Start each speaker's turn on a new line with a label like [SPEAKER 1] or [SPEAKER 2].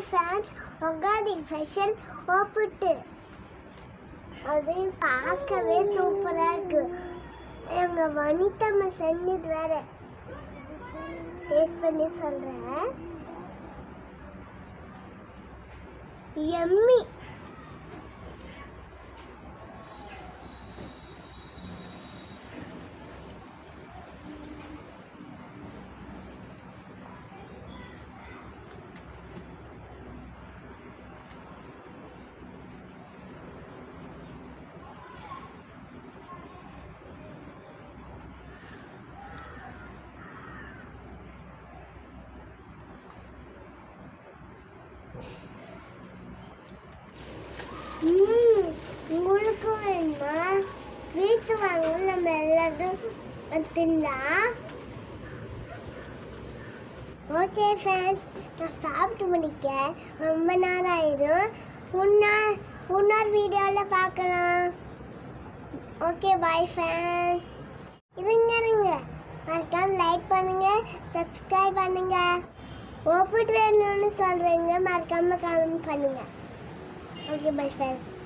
[SPEAKER 1] fans Ugadi special ஓப்பிட்டு அது பார்க்கவே சூப்பரா இருக்கு எங்க வனிதம்மா செஞ்சது வேற டேஸ்ட் பண்ணி சொல்றேன் எம்மி ம், உங்களுக்கும் வேணுமா வீட்டு வாங்க நம்ம எல்லாரும் தின்னலாம் ஓகே ஃப்ரெண்ட்ஸ் நான் சாப்பிட்டு முடிக்க ரொம்ப நேரம் ஆயிடும் முன்னாள் முன்னாள் வீடியோவில் பார்க்கலாம் ஓகே பாய் ஃப்ரெண்ட்ஸ் இருங்க இருங்க மறக்காம லைக் பண்ணுங்க சப்ஸ்கிரைப் பண்ணுங்க ஓப்பிட்டு வேணும்னு சொல்றீங்க மறக்காம கமெண்ட் பண்ணுங்க ஓகே பை ஃப்ரெண்ட்ஸ்